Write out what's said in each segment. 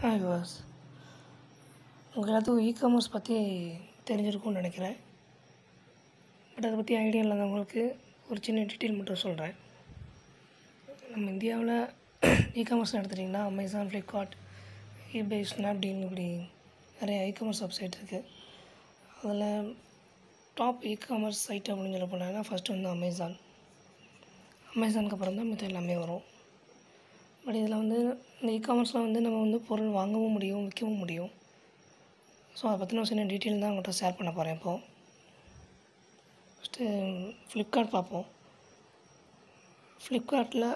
hi was உங்கள் எல்லாத்துக்கும் e commerce பற்றி தெரிஞ்சிருக்கும்னு நினைக்கிறேன் பட் அதை பற்றி ஐடியா இல்லாதவங்களுக்கு ஒரு சின்ன டீட்டெயில் மட்டும் சொல்கிறேன் நம்ம இந்தியாவில் இ காமர்ஸ் எடுத்துட்டிங்கன்னா அமேசான் ஃப்ளிப்கார்ட் eBay ஸ்னாப்டீல் இப்படி நிறைய இ காமர்ஸ் வெப்சைட் இருக்குது அதில் டாப் இ காமர்ஸ் சைட் அப்படின்னு சொல்ல போனாங்கன்னா ஃபஸ்ட்டு வந்து அமேசான் அமேசானுக்கு அப்புறம் தான் மற்ற எல்லாமே வரும் பட் இதில் வந்து இந்த இ காமர்ஸில் வந்து நம்ம வந்து பொருள் வாங்கவும் முடியும் விற்கவும் முடியும் ஸோ அதை பற்றின ஒரு சின்ன டீட்டெயில் தான் உங்கள்கிட்ட ஷேர் பண்ண போகிறேன் இப்போது ஃபஸ்ட்டு ஃப்ளிப்கார்ட் பார்ப்போம் ஃப்ளிப்கார்ட்டில்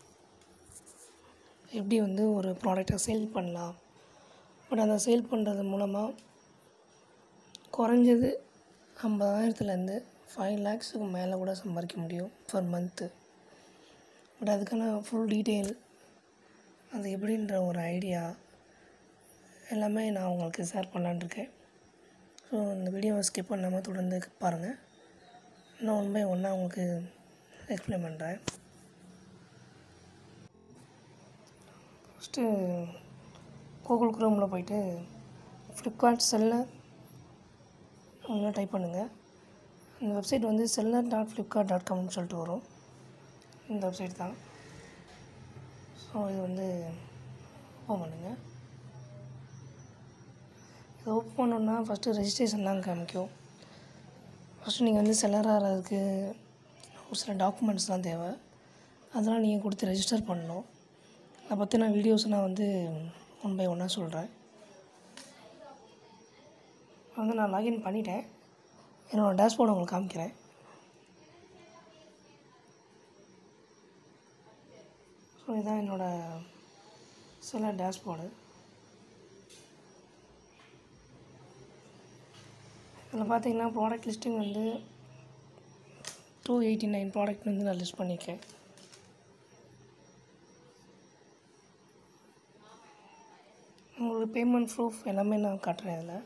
எப்படி வந்து ஒரு ப்ராடக்டை சேல் பண்ணலாம் பட் அதை சேல் பண்ணுறது மூலமாக குறைஞ்சது ஐம்பதாயிரத்துலேருந்து ஃபைவ் லேக்ஸுக்கு மேலே கூட சம்பாதிக்க முடியும் பர் மந்த்து பட் அதுக்கான ஃபுல் டீட்டெயில் அது எப்படின்ற ஒரு ஐடியா எல்லாமே நான் உங்களுக்கு ஷேர் பண்ணலான்னு இருக்கேன் ஸோ இந்த வீடியோவை ஸ்கிப் பண்ணாமல் தொடர்ந்து பாருங்கள் நான் ஒன் பை ஒன்னாக உங்களுக்கு எக்ஸ்பிளைன் பண்ணுறேன் ஃபஸ்ட்டு கூகுள் குரோமில் போயிட்டு ஃப்ளிப்கார்ட் செல்லர் அப்படின்னா டைப் பண்ணுங்கள் இந்த வெப்சைட் வந்து செல்லர் டாட் ஃப்ளிப்கார்ட் டாட் காம்னு சொல்லிட்டு வரும் இந்த வெப்சைட் தான் ஸோ இது வந்து ஓப்பன் பண்ணுங்கள் இது ஓப்பன் பண்ணோன்னா ஃபஸ்ட்டு ரெஜிஸ்ட்ரேஷன் தான் காமிக்கும் ஃபஸ்ட்டு நீங்கள் வந்து செல்லராக ஆகிறதுக்கு ஒரு சில டாக்குமெண்ட்ஸ்லாம் தேவை அதெல்லாம் நீங்கள் கொடுத்து ரெஜிஸ்டர் பண்ணணும் அதை பற்றின வீடியோஸ் நான் வந்து ஒன் பை ஒன்னாக சொல்கிறேன் வந்து நான் லாகின் பண்ணிட்டேன் என்னோடய டேஷ்போர்டு உங்களுக்கு காமிக்கிறேன் ஸோ இதுதான் என்னோடய சில டேஷ்போர்டு இதில் பார்த்தீங்கன்னா ப்ராடக்ட் லிஸ்டிங் வந்து டூ எயிட்டி நைன் ப்ராடக்ட் வந்து நான் லிஸ்ட் பண்ணியிருக்கேன் உங்களுக்கு பேமெண்ட் ப்ரூஃப் எல்லாமே நான் காட்டுறேன் இதில்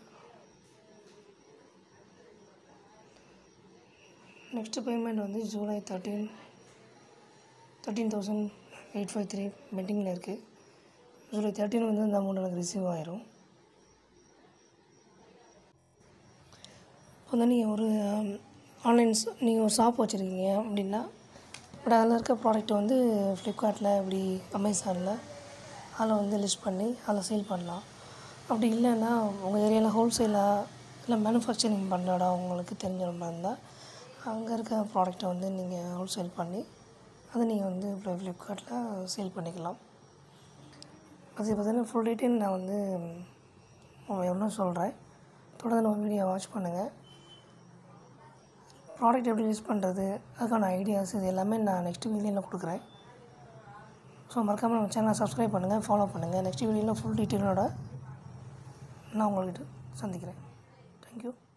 நெக்ஸ்ட்டு பேமெண்ட் வந்து July thirteen thirteen thousand eight five three பெண்டிங்கில் இருக்குது ஜூலை தேர்ட்டீன் வந்து இந்த அமௌண்ட் எனக்கு ரிசீவ் ஆயிரும் இப்போ வந்து நீங்கள் ஒரு ஆன்லைன் நீங்கள் ஒரு ஷாப் வச்சுருக்கீங்க அப்படின்னா பட் அதில் இருக்க ப்ராடக்ட் வந்து ஃப்ளிப்கார்ட்டில் இப்படி அமேசானில் அதில் வந்து லிஸ்ட் பண்ணி அதில் சேல் பண்ணலாம் அப்படி இல்லைன்னா உங்கள் ஏரியாவில் ஹோல்சேலாக இல்லை மேனுஃபேக்சரிங் பண்ணுற இடம் உங்களுக்கு தெரிஞ்ச மாதிரி இருந்தால் அங்கே இருக்க ப்ராடக்ட்டை வந்து நீங்கள் ஹோல்சேல் பண்ணி அதை நீங்கள் வந்து இப்போ ஃப்ளிப்கார்ட்டில் சேல் பண்ணிக்கலாம் அது பார்த்தீங்கன்னா ஃபுல் டீட்டெயில் நான் வந்து ஒன்றும் சொல்கிறேன் தொடர்ந்து நம்ம வீடியோ வாட்ச் பண்ணுங்கள் ப்ராடக்ட் எப்படி யூஸ் பண்ணுறது அதுக்கான ஐடியாஸ் இது எல்லாமே நான் நெக்ஸ்ட் வீடியோவில் கொடுக்குறேன் ஸோ மறக்காமல் நம்ம சேனலை சப்ஸ்கிரைப் பண்ணுங்கள் ஃபாலோ பண்ணுங்கள் நெக்ஸ்ட் வீடியோவில் ஃபுல் டீட்டெயிலோட நான் உங்கள்கிட்ட சந்திக்கிறேன் தேங்க்யூ